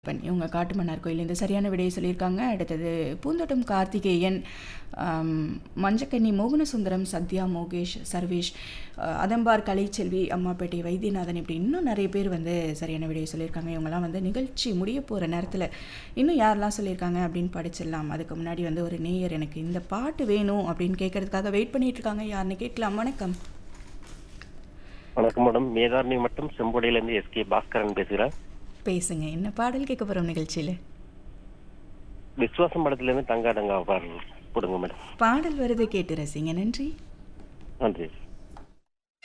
பன் இவங்க காட்டுமன்னார் கோயில் இந்த சரியான விடையை சொல்லியிருக்காங்க அடுத்தது பூந்தோட்டம் கார்த்திகேயன் ஆம், மஞ்சக்கன்னி மோகனசுந்தரம் சத்யா மோகேஷ் சர்வேஷ் அஹ், அதம்பார் கலைச்செல்வி அம்மாப்பேட்டை வைத்தியநாதன் இப்படி இன்னும் நிறைய பேர் வந்து சரியான விடையை சொல்லியிருக்காங்க இவங்கெல்லாம் வந்து நிகழ்ச்சி முடிய போகிற நேரத்தில் இன்னும் யாரெல்லாம் சொல்லியிருக்காங்க அப்படின்னு படிச்சிடலாம் அதுக்கு முன்னாடி வந்து ஒரு நேயர் எனக்கு இந்த பாட்டு வேணும் அப்படின்னு கேட்கறதுக்காக வெயிட் பண்ணிட்டு இருக்காங்க யாருன்னு கேட்கலாம் வணக்கம் வணக்கம் மேடம் மேதாரணி மட்டும் செம்பொடியிலேருந்து எஸ்கே பாஸ்கரன் பேசுகிறேன் பேசுங்க என்ன பாடல் கேட்க போகிறோம் நிகழ்ச்சியில் விஸ்வாசம் படத்துலேருந்து தங்கா தங்கா பாடல் போடுங்க மேடம் பாடல் வருது கேட்டு ரசிங்க நன்றி நன்றி